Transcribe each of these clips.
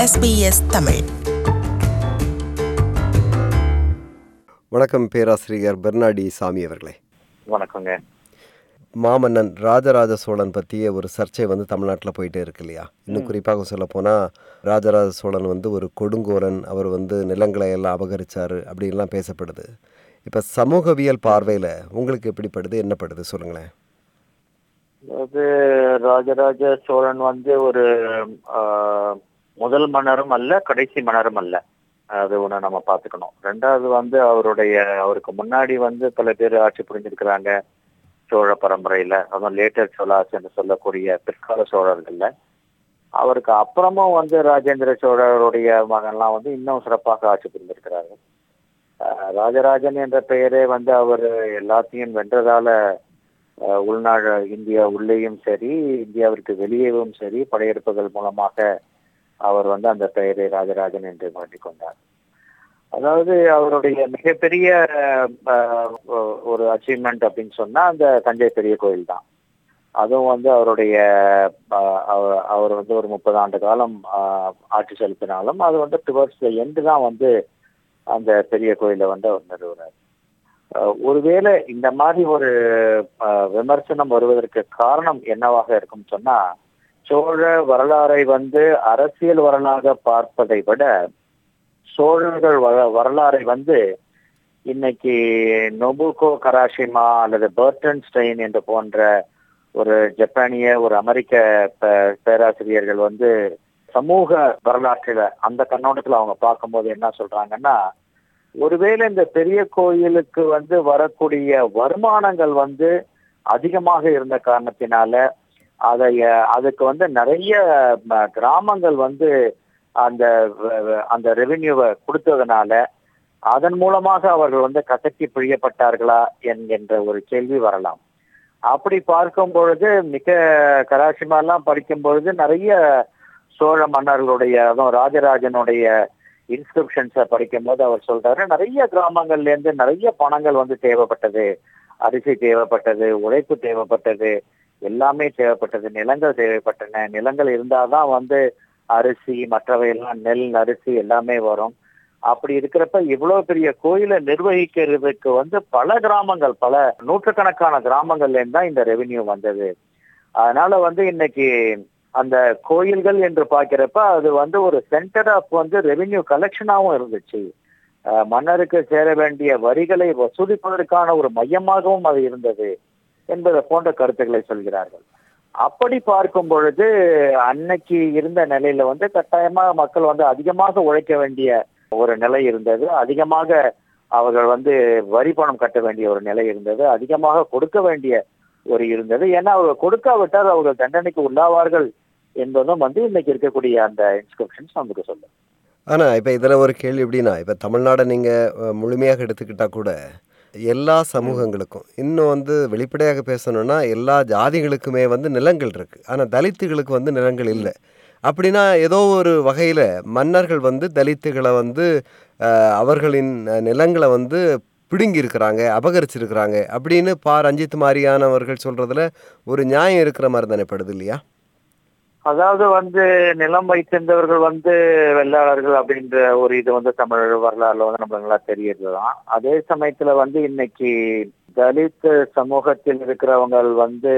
SBS Tamil வணக்கம் பேராசிரியர் பெர்னாடி சாமி அவர்களே வணக்கங்க மாமன்னன் ராஜராஜ சோழன் பற்றிய ஒரு சர்ச்சை வந்து தமிழ்நாட்டில் போயிட்டே இருக்கு இல்லையா இன்னும் குறிப்பாக சொல்ல போனால் ராஜராஜ சோழன் வந்து ஒரு கொடுங்கோலன் அவர் வந்து நிலங்களை எல்லாம் அபகரிச்சாரு அப்படின்லாம் பேசப்படுது இப்போ சமூகவியல் பார்வையில் உங்களுக்கு எப்படிப்படுது என்னப்படுது சொல்லுங்களேன் அதாவது ராஜராஜ சோழன் வந்து ஒரு ஆஹ், முதல் மன்னரும் அல்ல கடைசி மன்னரும் அல்ல அது ஒண்ணு நம்ம பார்த்துக்கணும் ரெண்டாவது வந்து அவருடைய அவருக்கு முன்னாடி வந்து பல பேர் ஆட்சி புரிஞ்சிருக்கிறாங்க சோழ பரம்பரையில அதுவும் லேட்டர் சோழாஸ் என்று சொல்லக்கூடிய பிற்கால சோழர்கள்ல அவருக்கு அப்புறமும் வந்து ராஜேந்திர சோழருடைய மகன்லாம் வந்து இன்னும் சிறப்பாக ஆட்சி புரிந்திருக்கிறாங்க ஆஹ், ராஜராஜன் என்ற பெயரே வந்து அவர் எல்லாத்தையும் வென்றதால அஹ் உள்நாடு இந்தியா உள்ளேயும் சரி இந்தியாவிற்கு வெளியேவும் சரி படையெடுப்புகள் மூலமாக அவர் வந்து அந்த பெயரை ராஜராஜன் என்று மாற்றிக்கொண்டார் அதாவது அவருடைய மிகப்பெரிய அஹ், ஒரு அச்சீவ்மெண்ட் அப்படின்னு சொன்னா அந்த தஞ்சை பெரிய கோயில் தான் அதுவும் வந்து அவருடைய அஹ், அவர் அவர் வந்து ஒரு முப்பது ஆண்டு காலம் அஹ், ஆட்சி செலுத்தினாலும் அது வந்து டுவர்ட்ஸ் எண்டு தான் வந்து அந்த பெரிய கோயிலை வந்து அவர் நிறுவனர் அஹ் ஒருவேளை இந்த மாதிரி ஒரு அஹ், விமர்சனம் வருவதற்கு காரணம் என்னவாக இருக்கும் சொன்னா சோழ வரலாறை வந்து அரசியல் வரலாக பார்ப்பதை விட சோழர்கள் வர- வரலாறை வந்து இன்னைக்கு நொபுகோ கராஷிமா அல்லது பர்டன் ஸ்டெயின் என்று போன்ற ஒரு ஜப்பானிய ஒரு அமெரிக்க பே- பேராசிரியர்கள் வந்து சமூக வரலாற்றில அந்த கண்ணோட்டத்துல அவங்க பார்க்கும்போது என்ன சொல்றாங்கன்னா ஒருவேளை இந்த பெரிய கோயிலுக்கு வந்து வரக்கூடிய வருமானங்கள் வந்து அதிகமாக இருந்த காரணத்தினால அதை அஹ், அதுக்கு வந்து நிறைய ம, கிராமங்கள் வந்து அந்த வ- வ- அந்த ரெவென்யூவை கொடுத்ததுனால அதன் மூலமாக அவர்கள் வந்து கசக்கி பிழியப்பட்டார்களா என்கின்ற ஒரு கேள்வி வரலாம் அப்படி பார்க்கும் பொழுது மிக கராசிமாலாம் படிக்கும் பொழுது நிறைய சோழ மன்னர்களுடைய அதுவும் ராஜராஜனுடைய இன்ஸ்கிரிப்ஷன்ஸை படிக்கும் போது அவர் சொல்றாரு நிறைய கிராமங்கள்ல இருந்து நிறைய பணங்கள் வந்து தேவைப்பட்டது அரிசி தேவைப்பட்டது உழைப்பு தேவைப்பட்டது எல்லாமே தேவைப்பட்டது நிலங்கள் தேவைப்பட்டன நிலங்கள் இருந்தாதான் வந்து அரிசி மற்றவையெல்லாம் நெல் அரிசி எல்லாமே வரும் அப்படி இருக்கிறப்ப இவ்வளவு பெரிய கோயிலை நிர்வகிக்கிறதுக்கு வந்து பல கிராமங்கள் பல நூற்றுக்கணக்கான கிராமங்கள்ல இருந்து தான் இந்த ரெவென்யூ வந்தது அதனால வந்து இன்னைக்கு அந்த கோயில்கள் என்று பார்க்கிறப்ப அது வந்து ஒரு சென்டர் ஆஃப் வந்து ரெவென்யூ கலெக்ஷனாகவும் இருந்துச்சு அஹ் மன்னருக்கு சேர வேண்டிய வரிகளை வசூலிப்பதற்கான ஒரு மையமாகவும் அது இருந்தது என்பதை போன்ற கருத்துக்களை சொல்கிறார்கள் அப்படி பார்க்கும் பொழுது அன்னைக்கு இருந்த நிலையில வந்து கட்டாயமா மக்கள் வந்து அதிகமாக உழைக்க வேண்டிய ஒரு நிலை இருந்தது அதிகமாக அவர்கள் வந்து வரி பணம் கட்ட வேண்டிய ஒரு நிலை இருந்தது அதிகமாக கொடுக்க வேண்டிய ஒரு இருந்தது ஏன்னா அவர்கள் கொடுக்காவிட்டால் அவர்கள் தண்டனைக்கு உள்ளாவார்கள் என்பதும் வந்து இன்னைக்கு இருக்கக்கூடிய அந்த இன்ஸ்கிரிப்ஷன்ஸ் நமக்கு சொல்லும் ஆனால் இப்போ இதில் ஒரு கேள்வி எப்படின்னா இப்போ தமிழ்நாடை நீங்கள் முழுமையாக எடுத்துக்கிட்டால் கூட எல்லா சமூகங்களுக்கும் இன்னும் வந்து வெளிப்படையாக பேசணும்னா எல்லா ஜாதிகளுக்குமே வந்து நிலங்கள் இருக்குது ஆனால் தலித்துகளுக்கு வந்து நிலங்கள் இல்லை அப்படின்னா ஏதோ ஒரு வகையில் மன்னர்கள் வந்து தலித்துகளை வந்து அஹ், அவர்களின் அஹ், நிலங்களை வந்து பிடுங்கி இருக்கிறாங்க அபகரிச்சிருக்கிறாங்க அப்படின்னு பா ரஞ்சித் மாதிரியானவர்கள் சொல்கிறதுல ஒரு நியாயம் இருக்கிற மாதிரி தானே படுது இல்லையா அதாவது வந்து நிலம் வைத்திருந்தவர்கள் வந்து வெள்ளாளர்கள் அப்படின்ற ஒரு இது வந்து தமிழ் வரலாறுல வந்து நம்மளுக்கு நல்லா தெரியறதுதான் அதே சமயத்துல வந்து இன்னைக்கு தலித் சமூகத்தில் இருக்கிறவங்க வந்து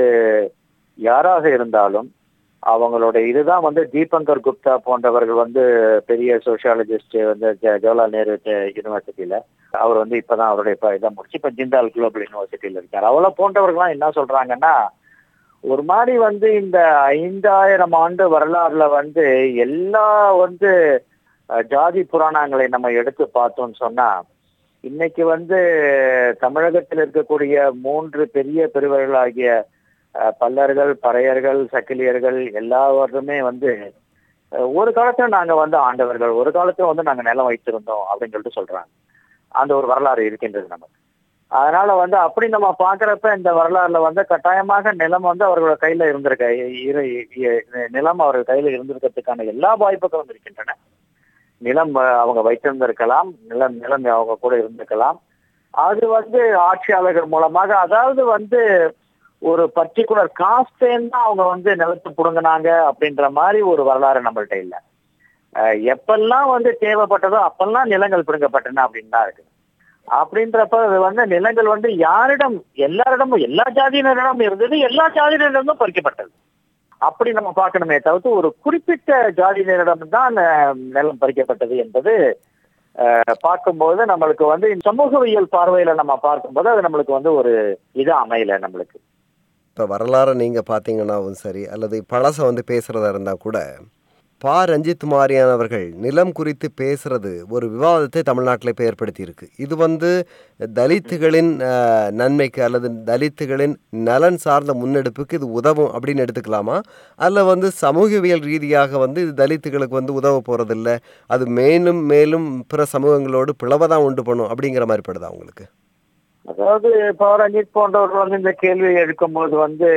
யாராக இருந்தாலும் அவங்களுடைய இதுதான் வந்து தீபங்கர் குப்தா போன்றவர்கள் வந்து பெரிய சோசியாலஜிஸ்ட் வந்து ஜ- ஜவஹர்லால் நேரு யூனிவர்சிட்டியில அவர் வந்து இப்பதான் அவருடைய இப்ப இதை முடிச்சு இப்ப ஜிண்டால் குளோபல் யூனிவர்சிட்டியில இருக்காரு அவள போன்றவர்கள்லாம் என்ன சொல்றாங்கன்னா ஒரு மாதிரி வந்து இந்த ஐந்தாயிரம் ஆண்டு வரலாறுல வந்து எல்லா வந்து அஹ், ஜாதி புராணங்களை நம்ம எடுத்து பார்த்தோம்னு சொன்னா இன்னைக்கு வந்து தமிழகத்தில் இருக்கக்கூடிய மூன்று பெரிய பெருவர்களாகிய அஹ், பல்லர்கள் பறையர்கள் சக்கிலியர்கள் எல்லாருமே வந்து அஹ், ஒரு காலத்துல நாங்க வந்து ஆண்டவர்கள் ஒரு காலத்துல வந்து நாங்க நிலம் வைத்திருந்தோம் அப்படின்னு சொல்லிட்டு சொல்றாங்க அந்த ஒரு வரலாறு இருக்கின்றது நமக்கு அதனால வந்து அப்படி நம்ம பாக்குறப்ப இந்த வரலாறுல வந்து கட்டாயமாக நிலம் வந்து அவர்களோட கையில இருந்திருக்க இரு- இ- நிலம் அவர்கள் கையில இருந்திருக்கிறதுக்கான எல்லா வாய்ப்புகளும் இருக்கின்றன நிலம் அஹ், அவங்க வைத்திருந்திருக்கலாம் நிலம் நிலம் அவங்க கூட இருந்திருக்கலாம் அது வந்து ஆட்சியாளர்கள் மூலமாக அதாவது வந்து ஒரு பர்டிகுலர் காஸ்டேன் தான் அவங்க வந்து நிலத்தை புடுங்கினாங்க அப்படின்ற மாதிரி ஒரு வரலாறு நம்மள்ட்ட இல்லை அஹ், எப்பெல்லாம் வந்து தேவைப்பட்டதோ அப்பெல்லாம் நிலங்கள் பிடுங்கப்பட்டன அப்படின்னு தான் இருக்கு அப்படின்றப்ப அது வந்து நிலங்கள் வந்து யாரிடம் எல்லாரிடமும் எல்லா ஜாதியினரிடம் இருந்தது எல்லா ஜாதியினரிடமும் பறிக்கப்பட்டது அப்படி நம்ம பார்க்கணுமே தவிர்த்து ஒரு குறிப்பிட்ட ஜாதியினரிடம் தான் அஹ், நிலம் பறிக்கப்பட்டது என்பது அஹ், பார்க்கும்போது நம்மளுக்கு வந்து இந்த சமூகவியல் பார்வையில நம்ம பார்க்கும்போது அது நம்மளுக்கு வந்து ஒரு இது அமையல நம்மளுக்கு இப்போ வரலாறை நீங்கள் பார்த்தீங்கன்னாவும் சரி அல்லது பழசை வந்து பேசுகிறதா இருந்தால் கூட பா ரஞ்சித் மாரியானவர்கள் நிலம் குறித்து பேசுறது ஒரு விவாதத்தை தமிழ்நாட்டில் இப்போ ஏற்படுத்தியிருக்கு இது வந்து தலித்துகளின் அஹ், நன்மைக்கு அல்லது தலித்துகளின் நலன் சார்ந்த முன்னெடுப்புக்கு இது உதவும் அப்படின்னு எடுத்துக்கலாமா அல்ல வந்து சமூகவியல் ரீதியாக வந்து இது தலித்துகளுக்கு வந்து உதவ போகிறதில்ல அது மேலும் மேலும் பிற சமூகங்களோடு பிளவை தான் உண்டு பண்ணும் அப்படிங்கிற மாதிரி படுதா உங்களுக்கு அதாவது பவரஞ்சித் போன்றவர்கள் வந்து இந்த கேள்வியை எடுக்கும்போது வந்து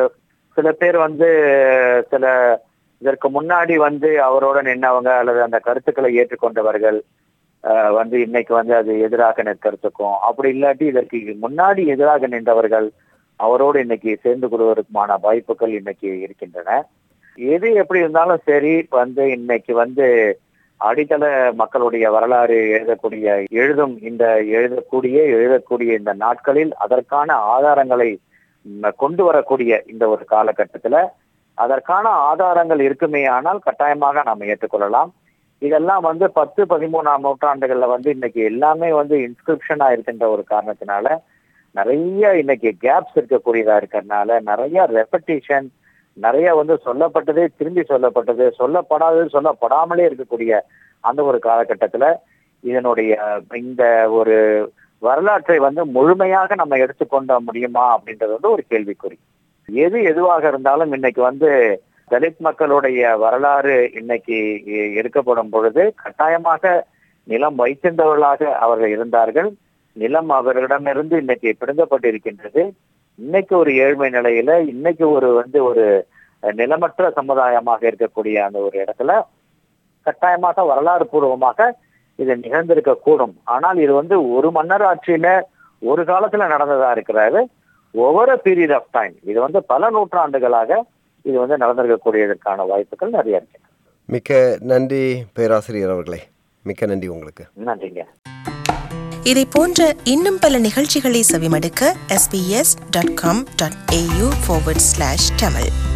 சில பேர் வந்து சில இதற்கு முன்னாடி வந்து அவரோட நின்னவங்க அல்லது அந்த கருத்துக்களை ஏற்றுக்கொண்டவர்கள் அஹ், வந்து இன்னைக்கு வந்து அது எதிராக நிற்கிறதுக்கும் அப்படி இல்லாட்டி இதற்கு முன்னாடி எதிராக நின்றவர்கள் அவரோடு இன்னைக்கு சேர்ந்து கொள்வதற்குமான வாய்ப்புகள் இன்னைக்கு இருக்கின்றன எது எப்படி இருந்தாலும் சரி வந்து இன்னைக்கு வந்து அடித்தள மக்களுடைய வரலாறு எழுதக்கூடிய எழுதும் இந்த எழுதக்கூடிய எழுதக்கூடிய இந்த நாட்களில் அதற்கான ஆதாரங்களை ம், கொண்டு வரக்கூடிய இந்த ஒரு காலகட்டத்துல அதற்கான ஆதாரங்கள் இருக்குமே ஆனால் கட்டாயமாக நாம் ஏற்றுக்கொள்ளலாம் இதெல்லாம் வந்து பத்து பதிமூணாம் நூற்றாண்டுகள்ல வந்து இன்னைக்கு எல்லாமே வந்து இன்ஸ்கிரிப்ஷனா இருக்கின்ற ஒரு காரணத்தினால நிறைய இன்னைக்கு கேப்ஸ் இருக்கக்கூடியதா இருக்கிறதுனால நிறைய ரெப்படேஷன் நிறைய வந்து சொல்லப்பட்டதே திரும்பி சொல்லப்பட்டது சொல்லப்படாதது சொல்லப்படாமலே இருக்கக்கூடிய அந்த ஒரு காலகட்டத்துல இதனுடைய இந்த ஒரு வரலாற்றை வந்து முழுமையாக நம்ம எடுத்துக்கொண்ட முடியுமா அப்படின்றது வந்து ஒரு கேள்விக்குறி எது எதுவாக இருந்தாலும் இன்னைக்கு வந்து தலித் மக்களுடைய வரலாறு இன்னைக்கு எ- எடுக்கப்படும் பொழுது கட்டாயமாக நிலம் வைத்திருந்தவர்களாக அவர்கள் இருந்தார்கள் நிலம் அவர்களிடமிருந்து இன்னைக்கு பிடுங்கப்பட்டிருக்கின்றது இன்னைக்கு ஒரு ஏழ்மை நிலையில இன்னைக்கு ஒரு வந்து ஒரு அஹ், நிலமற்ற சமுதாயமாக இருக்கக்கூடிய அந்த ஒரு இடத்துல கட்டாயமாக வரலாறு பூர்வமாக இது நிகழ்ந்திருக்க கூடும் ஆனால் இது வந்து ஒரு மன்னர் ஆட்சியில ஒரு காலத்துல நடந்ததா இருக்கிறாரு ஒவ்வொரு பீரியட் ஆஃப் டைம் இது வந்து பல நூற்றாண்டுகளாக இது வந்து நடந்திருக்கக்கூடியதற்கான வாய்ப்புகள் நிறைய இருக்கு மிக்க நன்றி பேராசிரியர் அவர்களே மிக்க நன்றி உங்களுக்கு நன்றிங்க இதை போன்ற இன்னும் பல நிகழ்ச்சிகளை செவிமடுக்க sbs.com.au forward slash tamil